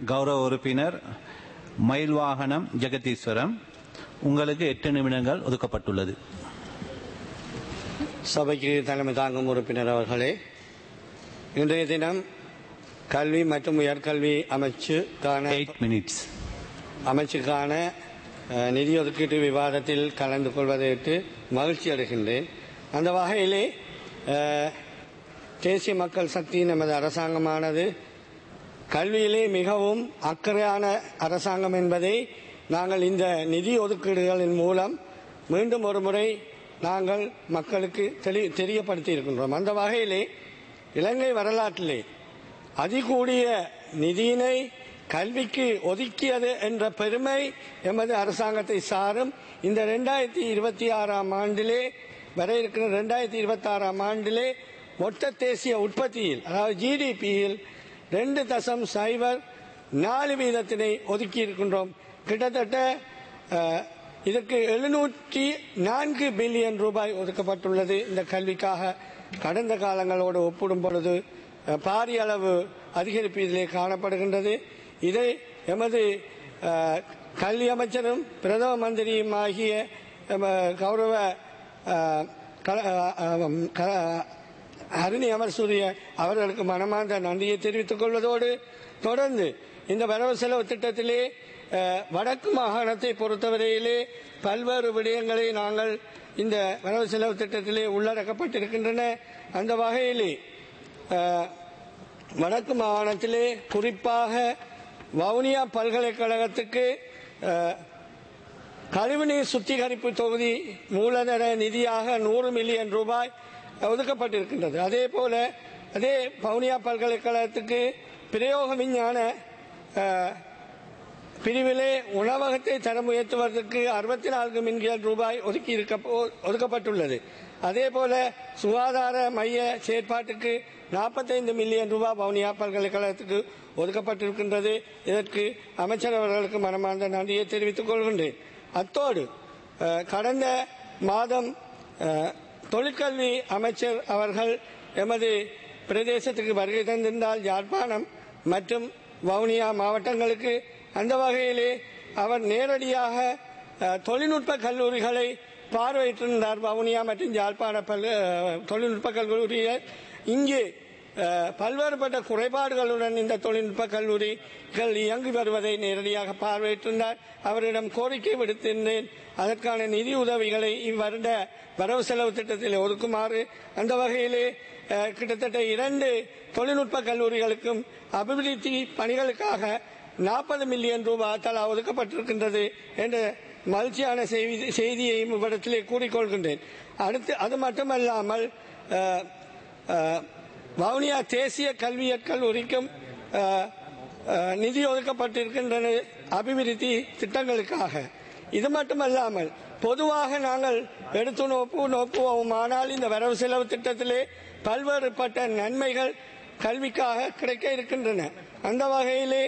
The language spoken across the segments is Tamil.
கௌரவ உறுப்பினர் மயில் வாகனம் ஜெகதீஸ்வரம் உங்களுக்கு எட்டு நிமிடங்கள் ஒதுக்கப்பட்டுள்ளது சபைக்கு தலைமை தாங்கும் உறுப்பினர் அவர்களே இன்றைய தினம் கல்வி மற்றும் உயர்கல்வி அமைச்சுக்கான எயிட் மினிட்ஸ் அமைச்சுக்கான அஹ், நிதி ஒதுக்கீட்டு விவாதத்தில் கலந்து கொள்வதற்கு மகிழ்ச்சி அடைகின்றேன் அந்த வகையிலே அஹ், தேசிய மக்கள் சக்தி நமது அரசாங்கமானது கல்வியிலே மிகவும் அக்கறையான அரசாங்கம் என்பதை நாங்கள் இந்த நிதி ஒதுக்கீடுகளின் மூலம் மீண்டும் ஒரு முறை நாங்கள் மக்களுக்கு தெளி தெரியப்படுத்தி இருக்கின்றோம் அந்த வகையிலே இலங்கை வரலாற்றிலே அதிகூடிய நிதியினை கல்விக்கு ஒதுக்கியது என்ற பெருமை எமது அரசாங்கத்தை சாரும் இந்த ரெண்டாயிரத்தி இருபத்தி ஆறாம் ஆண்டிலே வர இருக்கிற ரெண்டாயிரத்தி இருபத்தி ஆறாம் ஆண்டிலே மொத்த தேசிய உற்பத்தியில் அதாவது ஜிடிபியில் ரெண்டு தசம் சைபர் நாலு வீதத்தினை ஒதுக்கி இருக்கின்றோம் கிட்டத்தட்ட அஹ், இதற்கு எழுநூற்றி நான்கு பில்லியன் ரூபாய் ஒதுக்கப்பட்டுள்ளது இந்த கல்விக்காக கடந்த காலங்களோடு ஒப்பிடும் பொழுது அஹ், பாரிய அளவு அதிகரிப்பு இதிலே காணப்படுகின்றது இதை எமது அஹ், கல்வி அமைச்சரும் பிரதம மந்திரியும் ஆகிய எம கௌரவ அஹ், கல- அஹ், க- அருணி அமர்சூரிய அவர்களுக்கு மனமார்ந்த நன்றியை தெரிவித்துக் கொள்வதோடு தொடர்ந்து இந்த வரவு செலவு திட்டத்திலே அஹ், வடக்கு மாகாணத்தை பொறுத்தவரையிலே பல்வேறு விடயங்களை நாங்கள் இந்த வரவு செலவு திட்டத்திலே உள்ளடக்கப்பட்டிருக்கின்றன அந்த வகையிலே அஹ், வடக்கு மாகாணத்திலே குறிப்பாக வவுனியா பல்கலைக்கழகத்துக்கு அஹ், கழிவுநீர் சுத்திகரிப்பு தொகுதி மூலதன நிதியாக நூறு மில்லியன் ரூபாய் ஒதுக்கப்பட்டிருக்கின்றது அதே போல அதே பவுனியா பல்கலைக்கழகத்துக்கு பிரயோக விஞ்ஞான அஹ், பிரிவிலே உணவகத்தை தரம் உயர்த்துவதற்கு அறுபத்தி நான்கு மில்லியன் ரூபாய் ஒதுக்கி இருக்க ஒதுக்கப்பட்டுள்ளது அதே போல சுகாதார மைய செயற்பாட்டுக்கு நாற்பத்தைந்து மில்லியன் ரூபாய் வவுனியா பல்கலைக்கழகத்துக்கு ஒதுக்கப்பட்டிருக்கின்றது இதற்கு அமைச்சர் அவர்களுக்கு மனமார்ந்த நன்றியை தெரிவித்துக் கொள்கின்றேன் அத்தோடு அஹ், கடந்த மாதம் அஹ், தொழிற்கல்வி அமைச்சர் அவர்கள் எமது பிரதேசத்துக்கு வருகை தந்திருந்தால் யாழ்ப்பாணம் மற்றும் வவுனியா மாவட்டங்களுக்கு அந்த வகையிலே அவர் நேரடியாக அஹ், தொழில்நுட்ப கல்லூரிகளை பார்வையிட்டிருந்தார் வவுனியா மற்றும் யாழ்ப்பாண பல் அஹ், தொழில்நுட்ப கல்லூரிகள் இங்கே அஹ், பல்வேறுபட்ட குறைபாடுகளுடன் இந்த தொழில்நுட்ப கல்லூரிகள் இயங்கி வருவதை நேரடியாக பார்வையிட்டிருந்தார் அவரிடம் கோரிக்கை விடுத்திருந்தேன் அதற்கான நிதி உதவிகளை இவ்வருட வரவு செலவு திட்டத்தில் ஒதுக்குமாறு அந்த வகையிலே அஹ், கிட்டத்தட்ட இரண்டு தொழில்நுட்ப கல்லூரிகளுக்கும் அபிவிருத்தி பணிகளுக்காக நாற்பது மில்லியன் ரூபாய் தலா ஒதுக்கப்பட்டிருக்கின்றது என்ற மகிழ்ச்சியான செய்தி செய்தியையும் இவ்விடத்திலே கூறிக்கொள்கின்றேன் அடுத்து அது மட்டுமல்லாமல் அஹ், அஹ், வவுனியா தேசிய கல்வியற் கல்லூரிக்கும் அஹ், அஹ், நிதி ஒதுக்கப்பட்டிருக்கின்றன அபிவிருத்தி திட்டங்களுக்காக இது மட்டுமல்லாமல் பொதுவாக நாங்கள் எடுத்து நோப்பு நோக்குவோம் ஆனால் இந்த வரவு செலவு திட்டத்திலே பல்வேறுபட்ட நன்மைகள் கல்விக்காக கிடைக்க இருக்கின்றன அந்த வகையிலே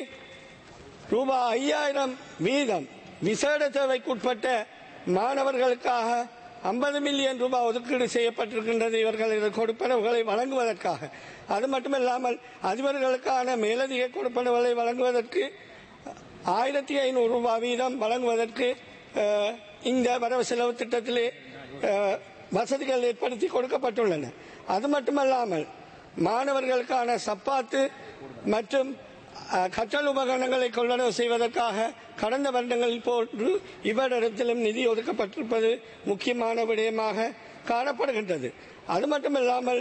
ரூபாய் ஐயாயிரம் வீதம் விசேட தேவைக்குட்பட்ட மாணவர்களுக்காக ஐம்பது மில்லியன் ரூபாய் ஒதுக்கீடு செய்யப்பட்டிருக்கின்றது இவர்கள் கொடுப்பனவுகளை வழங்குவதற்காக அது மட்டுமல்லாமல் அதிபர்களுக்கான மேலதிக கொடுப்பனவுகளை வழங்குவதற்கு ஆயிரத்தி ஐநூறு ரூபாய் வீதம் வழங்குவதற்கு அஹ், இந்த வரவு செலவு திட்டத்திலே அஹ், வசதிகள் ஏற்படுத்தி கொடுக்கப்பட்டுள்ளன அது மட்டுமல்லாமல் மாணவர்களுக்கான சப்பாத்து மற்றும் அஹ், கற்றல் உபகரணங்களை கொள்ளளவு செய்வதற்காக கடந்த வருடங்களில் போன்று இவ்விடத்திலும் நிதி ஒதுக்கப்பட்டிருப்பது முக்கியமான விடயமாக காணப்படுகின்றது அது மட்டுமில்லாமல்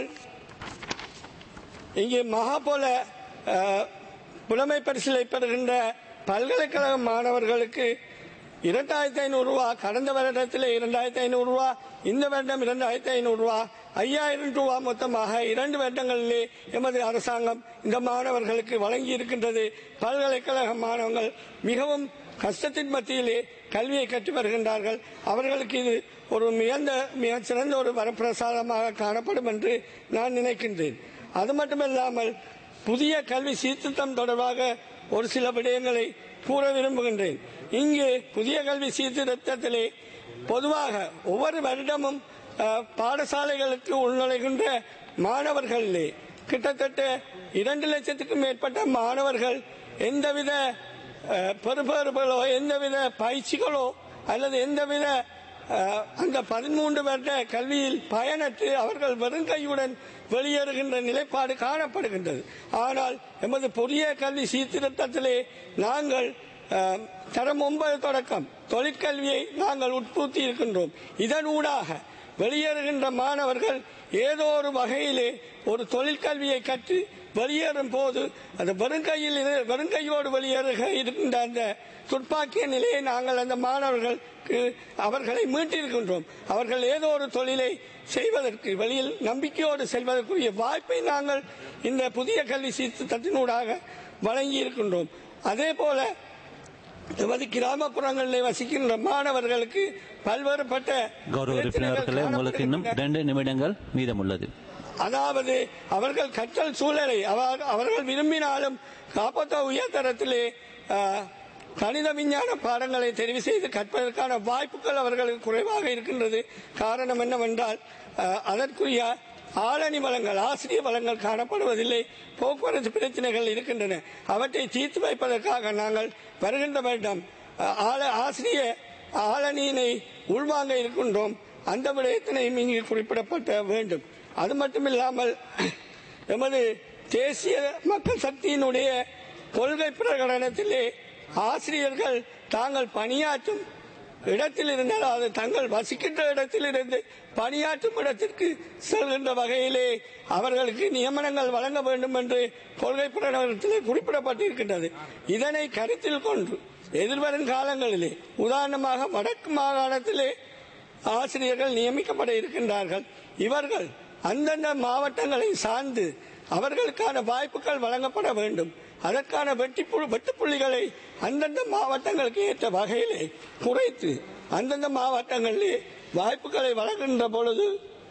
இங்கே மகாபோல அஹ், புலமை பரிசிலை பெறுகின்ற பல்கலைக்கழக மாணவர்களுக்கு இரண்டாயிரத்தி ஐநூறு ரூபா கடந்த வருடத்தில் இரண்டாயிரத்தி ஐநூறு ரூபா இந்த வருடம் இரண்டாயிரத்தி ஐநூறு ரூபா ஐயாயிரம் ரூபா மொத்தமாக இரண்டு வருடங்களிலே எமது அரசாங்கம் இந்த மாணவர்களுக்கு வழங்கி இருக்கின்றது பல்கலைக்கழக மாணவர்கள் மிகவும் கஷ்டத்தின் மத்தியிலே கல்வியை கற்று வருகின்றார்கள் அவர்களுக்கு இது ஒரு மிகுந்த மிக சிறந்த ஒரு வரப்பிரசாதமாக காணப்படும் என்று நான் நினைக்கின்றேன் அது மட்டுமல்லாமல் புதிய கல்வி சீர்திருத்தம் தொடர்பாக ஒரு சில விடயங்களை கூற விரும்புகின்றேன் இங்கு புதிய கல்வி சீர்திருத்தத்திலே பொதுவாக ஒவ்வொரு வருடமும் அஹ், பாடசாலைகளுக்கு உள்நுழைகின்ற மாணவர்களிலே கிட்டத்தட்ட இரண்டு லட்சத்துக்கும் மேற்பட்ட மாணவர்கள் எந்தவித அஹ், பெறுபேறுகளோ எந்தவித பயிற்சிகளோ அல்லது எந்தவித அஹ், அந்த பதிமூன்று வருட கல்வியில் பயனற்று அவர்கள் வெறும் கையுடன் வெளியேறுகின்ற நிலைப்பாடு காணப்படுகின்றது ஆனால் எமது புதிய கல்வி சீர்திருத்தத்திலே நாங்கள் அஹ், தரம் ஒன்பது தொடக்கம் தொழிற்கல்வியை நாங்கள் உட்புத்தி இருக்கின்றோம் இதனூடாக வெளியேறுகின்ற மாணவர்கள் ஏதோ ஒரு வகையிலே ஒரு தொழிற்கல்வியை கற்று வெளியேறும் போது அந்த வெறுங்கையில் இரு- வெறுங்கையோடு வெளியேறுக இருக்கின்ற அந்த துப்பாக்கிய நிலையை நாங்கள் அந்த மாணவர்களுக்கு அவர்களை மீட்டிருக்கின்றோம் அவர்கள் ஏதோ ஒரு தொழிலை செய்வதற்கு வெளியில் நம்பிக்கையோடு செல்வதற்குரிய வாய்ப்பை நாங்கள் இந்த புதிய கல்வி சீர்திருத்தத்தினூடாக வழங்கி இருக்கின்றோம் அதே போல எமது கிராமப்புறங்களில் வசிக்கின்ற மாணவர்களுக்கு பல்வேறுபட்ட கௌரவ பிரச்சனைகள் உறுப்பினர்களே உங்களுக்கு இன்னும் காணப்படுகின்றன. ரெண்டு நிமிடங்கள் மீதமுள்ளது அதாவது அவர்கள் கற்றல் சூழலை அவர்- அவர்கள் விரும்பினாலும் காப்பத்த உயர்தரத்திலே ஆ, கணித விஞ்ஞான பாடங்களை தெரிவு செய்து கற்பதற்கான வாய்ப்புகள் அவர்களுக்கு குறைவாக இருக்கின்றது காரணம் என்னவென்றால் ஆ, அதற்குரிய ஆளணி வளங்கள் ஆசிரிய வளங்கள் காணப்படுவதில்லை போக்குவரத்து பிரச்சனைகள் இருக்கின்றன அவற்றை தீர்த்து வைப்பதற்காக நாங்கள் வருகின்ற வருடம் ஆ, ஆள- ஆசிரிய ஆளணியினை உள்வாங்க இருக்கின்றோம் அந்த விடயத்தினையும் இங்கு குறிப்பிடப்பட்ட வேண்டும் அது மட்டுமில்லாமல் எமது தேசிய மக்கள் சக்தியினுடைய கொள்கை பிரகடனத்திலே ஆசிரியர்கள் தாங்கள் பணியாற்றும் இடத்திலிருந்து அதாவது தங்கள் வசிக்கின்ற இடத்திலிருந்து பணியாற்றும் இடத்திற்கு செல்கின்ற வகையிலே அவர்களுக்கு நியமனங்கள் வழங்க வேண்டும் என்று கொள்கை பிரகடனத்திலே குறிப்பிடப்பட்டிருக்கின்றது இதனை கருத்தில் கொண்டு எதிர்வரும் காலங்களிலே உதாரணமாக வடக்கு மாகாணத்திலே ஆசிரியர்கள் நியமிக்கப்பட இருக்கின்றார்கள் இவர்கள் அந்தந்த மாவட்டங்களை சார்ந்து அவர்களுக்கான வாய்ப்புகள் வழங்கப்பட வேண்டும் அதற்கான வெட்டி புள்ளி- வெட்டுப்புள்ளிகளை அந்தந்த மாவட்டங்களுக்கு ஏற்ற வகையிலே குறைத்து அந்தந்த மாவட்டங்களிலே வாய்ப்புகளை வழங்குகின்ற பொழுது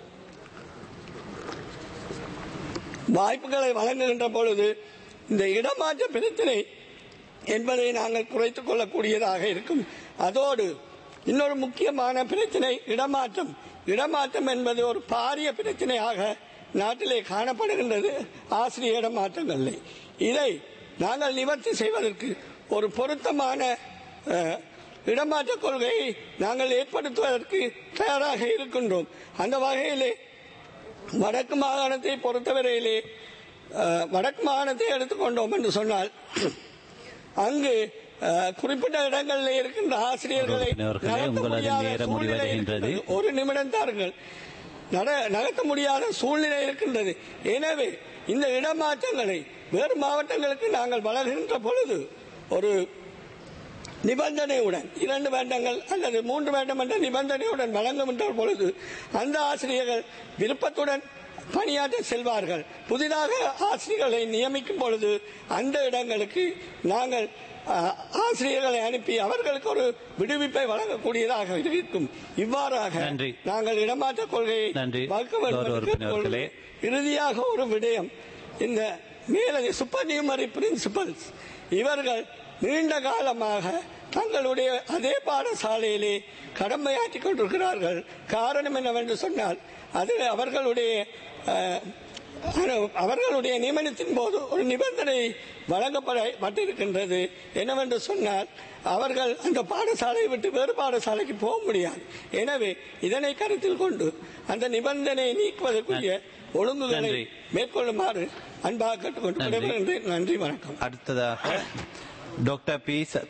வாய்ப்புகளை வழங்குகின்ற பொழுது இந்த இடமாற்ற பிரச்சனை என்பதை நாங்கள் குறைத்துக் கொள்ளக்கூடியதாக இருக்கும் அதோடு இன்னொரு முக்கியமான பிரச்சனை இடமாற்றம் இடமாற்றம் என்பது ஒரு பாரிய பிரச்சனையாக நாட்டிலே காணப்படுகின்றது ஆசிரியர் இடமாற்றங்களில் இதை நாங்கள் நிவர்த்தி செய்வதற்கு ஒரு பொருத்தமான அஹ், இடமாற்ற கொள்கையை நாங்கள் ஏற்படுத்துவதற்கு தயாராக இருக்கின்றோம் அந்த வகையிலே வடக்கு மாகாணத்தை பொறுத்தவரையிலே அஹ், வடக்கு மாகாணத்தை எடுத்துக்கொண்டோம் என்று சொன்னால் அங்கு அஹ், குறிப்பிட்ட இடங்களில் இருக்கின்ற ஆசிரியர்களை உறுப்பினர்களே, நடத்த உங்களது முடியாத நேரம் சூழ்நிலை முடிவடைகின்றது. இருக்கின்றது. ஒரு நிமிடம் தாருங்கள் நட- நகர்த்த முடியாத சூழ்நிலை இருக்கின்றது எனவே இந்த இடமாற்றங்களை வேறு மாவட்டங்களுக்கு நாங்கள் வழங்குகின்ற பொழுது ஒரு நிபந்தனையுடன் இரண்டு வேண்டங்கள் அல்லது மூன்று வேண்டம் என்ற நிபந்தனையுடன் வழங்குகின்ற பொழுது அந்த ஆசிரியர்கள் விருப்பத்துடன் பணியாற்ற செல்வார்கள் புதிதாக ஆசிரியர்களை நியமிக்கும் பொழுது அந்த இடங்களுக்கு நாங்கள் அஹ், ஆசிரியர்களை அனுப்பி அவர்களுக்கு ஒரு விடுவிப்பை வழங்கக்கூடியதாக இருக்கும் இவ்வாறாக நன்றி. நாங்கள் இடமாற்ற கொள்கையை நன்றி. வகுக்க வேண்டும் கௌரவ என்று உறுப்பினர்களே. கேட்டுக்கொள்கிறேன். இறுதியாக ஒரு விடயம் இந்த மேலதி சூப்பர் நியூமரி பிரின்சிபல்ஸ் இவர்கள் நீண்ட காலமாக தங்களுடைய அதே பாடசாலையிலே கடமையாற்றிக் கொண்டிருக்கிறார்கள் காரணம் என்னவென்று சொன்னால் அது அவர்களுடைய அஹ், அவர்களுடைய நியமனத்தின் போது ஒரு நிபந்தனை வழங்கப்பட்டிருக்கின்றது என்னவென்று சொன்னால் அவர்கள் அந்த பாடசாலையை விட்டு வேறு பாடசாலைக்கு போக முடியாது எனவே இதனை கருத்தில் கொண்டு அந்த நிபந்தனையை நீக்குவதற்குரிய ஒழுங்குகளை நன்றி. மேற்கொள்ளுமாறு அன்பாக கேட்டுக்கொண்டு நன்றி. விடைபெறுகின்றேன். நன்றி வணக்கம் அடுத்ததாக டாக்டர் பி ச-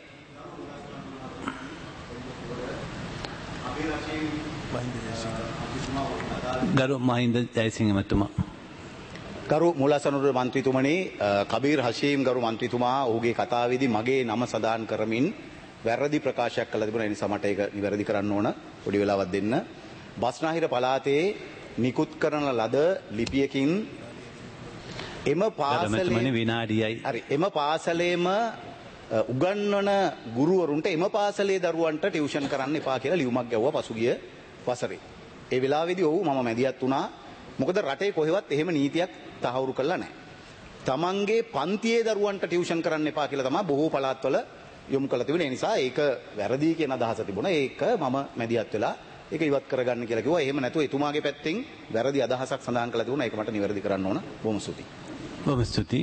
ගරු මහින්ද ජයසිංහ මැතුමා ගරු මුලසනුර මන්ත්‍රීතුමනි අ, කබීර් හශීම් ගරු මන්ත්‍රීතුමා ඔහුගේ කතාවේදී මගේ නම සඳහන් කරමින් වැරදි ප්‍රකාශයක් කළ තිබුණා ඒ නිසා මට ඒක නිවැරදි කරන්න ඕන පොඩි වෙලාවක් දෙන්න බස්නාහිර පළාතේ නිකුත් කරන ලද ලිපියකින් එම ගරු මැතුමනි පාසලේ විනාඩියයි හරි එම පාසලේම අ, උගන්වන ගුරුවරුන්ට එම පාසලේ දරුවන්ට ටියුෂන් කරන්න එපා කියලා ලියුමක් ගැව්වා පසුගිය වසරේ. ඒ වෙලාවේදී ඔහු මම මැදිහත් වුණා. මොකද රටේ කොහෙවත් එහෙම නීතියක් තහවුරු කරලා නැහැ. තමන්ගේ පන්තියේ දරුවන්ට ටියුෂන් කරන්න එපා කියලා තමයි බොහෝ පළාත්වල යොමු කරලා තිබුණේ. ඒ නිසා ඒක වැරදි කියන අදහස තිබුණා. ඒක මම මැදිහත් වෙලා ඒක ඉවත් කරගන්න කියලා කිව්වා. එහෙම නැතුව එතුමාගේ පැත්තෙන් වැරදි අදහසක් සඳහන් කරලා තිබුණා. ඒක මට නිවැරදි කරන්න ඕන. බොහොම ස්තුතියි. බොහොම ස්තුතියි